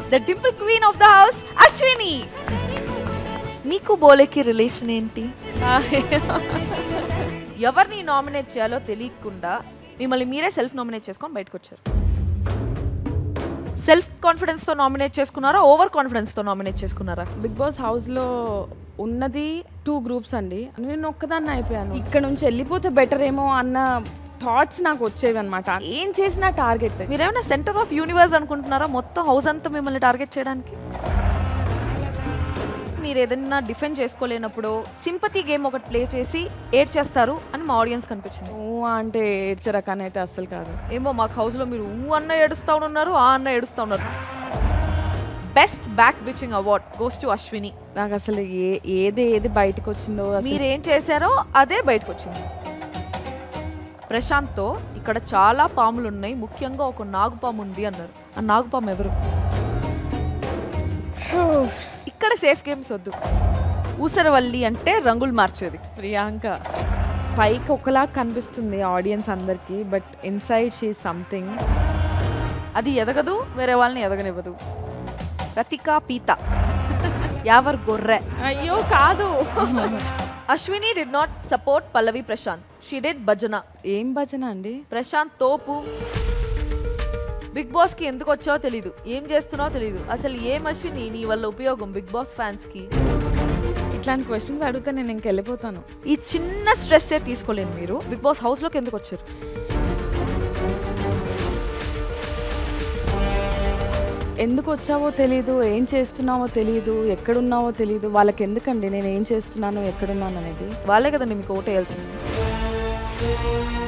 the dimple queen of the house Ashwini మీకు బోలేకి relation ఏంటి ఎవరిని నామినేట్ చేయాలో తెలియకుండా మిమ్మల్ని మీరే సెల్ఫ్ నామినేట్ చేసుకొని బయటకు వచ్చారు సెల్ఫ్ కాన్ఫిడెన్స్ తో నామినేట్ చేసుకున్నారా ఓవర్ కాన్ఫిడెన్స్ తో నామినేట్ చేసుకున్నారా బిగ్ బాస్ హౌస్ లో ఉన్నది టూ గ్రూప్స్ అండి నేను ఒక్కదాన్ని అయిపోయాను ఇక్కడ నుంచి వెళ్ళిపోతే బెటర్ ఏమో అన్న థాట్స్ నాకు వచ్చేవి అనమాట ఏం చేసినా టార్గెట్ మీరేమైనా సెంటర్ ఆఫ్ యూనివర్స్ అనుకుంటున్నారా మొత్తం హౌస్ అంతా మిమ్మల్ని టార్గెట్ చేయడానికి మీరు ఏదైనా డిఫెండ్ చేసుకోలేనప్పుడు సింపతి గేమ్ ఒకటి ప్లే చేసి ఏడ్ చేస్తారు అని మా ఆడియన్స్ కనిపించింది ఊ అంటే ఏడ్చే రకాన్ని అయితే అస్సలు కాదు ఏమో మాకు హౌస్లో మీరు ఊ అన్న ఏడుస్తా ఉన్నారు ఆ అన్న ఏడుస్తా ఉన్నారు best back bitching award goes to Ashwini నాకు అసలు ఏ ఏది ఏది బయటకు వచ్చిందో అసలు మీరేం చేశారో అదే బయటకు వచ్చింది ప్రశాంత్తో ఇక్కడ చాలా పాములు ఉన్నాయి ముఖ్యంగా ఒక నాగుపాము ఉంది అన్నారు ఆ నాగుపాము ఎవరు ఇక్కడ సేఫ్ గేమ్స్ వద్దు ఊసరవల్లి అంటే రంగులు మార్చేది ప్రియాంక పైకి ఒకలా కనిపిస్తుంది ఆడియన్స్ అందరికి బట్ ఇన్సైడ్ షీ సంథింగ్ అది ఎదగదు వేరే వాళ్ళని ఎదగనివ్వదు రతికా పీత యావర్ గొర్రె అయ్యో కాదు Ashwini did not support Pallavi Prashanth she did bhajana ఏం భజన అండి ప్రశాంత్ తోపు బిగ్ బాస్ కి ఎందుకు వచ్చావో తెలీదు ఏం చేస్తున్నావో తెలీదు అసలు ఏం అశ్విని నీ వల్ల ఉపయోగం బిగ్ బాస్ ఫ్యాన్స్ కి ఇట్లాంటి క్వశ్చన్స్ అడిగితే నేను ఇంకెళ్ళిపోతాను ఈ చిన్న స్ట్రెస్ తీసుకోలేను మీరు బిగ్ బాస్ హౌస్ లోకి ఎందుకు వచ్చారు ఎందుకు వచ్చావో తెలీదు ఏం చేస్తున్నావో తెలీదు ఎక్కడున్నావో తెలీదు వాళ్ళకి ఎందుకండి నేను ఏం చేస్తున్నాను ఎక్కడున్నాను అనేది వాళ్ళే కదండి మీకు ఓటేయాల్సింది